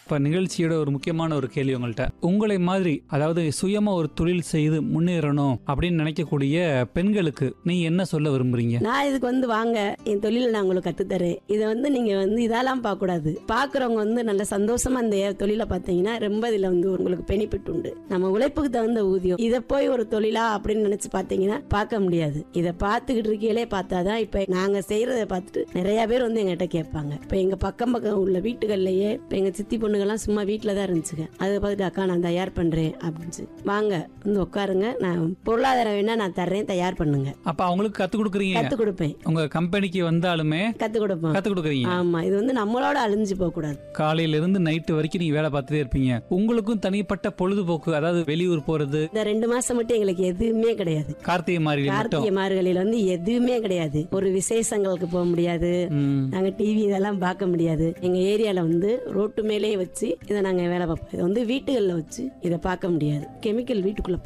இப்ப நிகழ்ச்சியோட ஒரு முக்கியமான ஒரு கேள்வி உங்கள்கிட்ட உங்களை மாதிரி அதாவது சுயமா ஒரு தொழில் செய்து முன்னேறணும் அப்படின்னு நினைக்கக்கூடிய பெண்களுக்கு நீங்க என்ன சொல்ல விரும்புறீங்க நான் இதுக்கு வந்து வாங்க என் தொழிலை நான் உங்களுக்கு கத்துத்தரேன் இதை வந்து நீங்க வந்து இதெல்லாம் பார்க்க கூடாது பாக்குறவங்க வந்து நல்ல சந்தோஷமா இந்த தொழிலை பார்த்தீங்கன்னா ரொம்ப இதுல வந்து உங்களுக்கு பெனிஃபிட் உண்டு நம்ம உழைப்புக்கு தகுந்த ஊதியம் இதை போய் ஒரு தொழிலா அப்படின்னு நினைச்சு பார்த்தீங்கன்னா பார்க்க முடியாது இதை பார்த்துக்கிட்டு இருக்கையிலே பார்த்தாதான் இப்ப நாங்க செய்யறத பார்த்துட்டு நிறைய பேர் வந்து எங்கிட்ட கேட்பாங்க இப்ப எங்க பக்கம் பக்கம் உள்ள வீட்டுகள்லயே இப்ப எங்க சித்தி பொண்ணுங்கெல்லாம் சும்மா வீட்டில தான் இருந்துச்சுங்க அதை பார்த்துட்டு அக்கா நான் தயார் பண்றேன் அப்படின்னு வாங்க வந்து உட்காருங்க நான் பொருளாதாரம் வேணா நான் தர்றேன் தயார் பண்ணுங்க அப்ப அவங்களுக்கு கத்து கொடுக்குறீங்க கத்து கொடுப்பேன் உங்க கம்பெனிக்கு வந்தாலுமே கத்து கொடுப்போம் கத்து கொடுக்குறீங்க ஆமா இது வந்து நம்மளோட அழிஞ்சு போக கூடாது காலையில இருந்து நைட்டு வரைக்கும் நீங்க வேலை பார்த்துட்டே இருப்பீங்க உங்களுக்கும் தனிப்பட்ட பொழுதுபோக்கு அதாவது வெளியூர் போறது இந்த ரெண்டு மாசம் மட்டும் எங்களுக்கு எதுவுமே கிடையாது கார்த்திகை மார்கழி மட்டும் கார்த்திகை மார்கழியில வந்து எதுவுமே கிடையாது ஒரு விசேஷங்களுக்கு போக முடியாது ம். நாங்க டிவி இதெல்லாம் பார்க்க முடியாது எங்க ஏரியால வந்து ரோட்டு மேலேயே வச்சு இதை நாங்க வேலை பார்ப்போம் இதை வந்து வீட்டுகள்ல வச்சு இதை பார்க்க முடியாது கெமிக்கல் வீட்டுக்குள்ள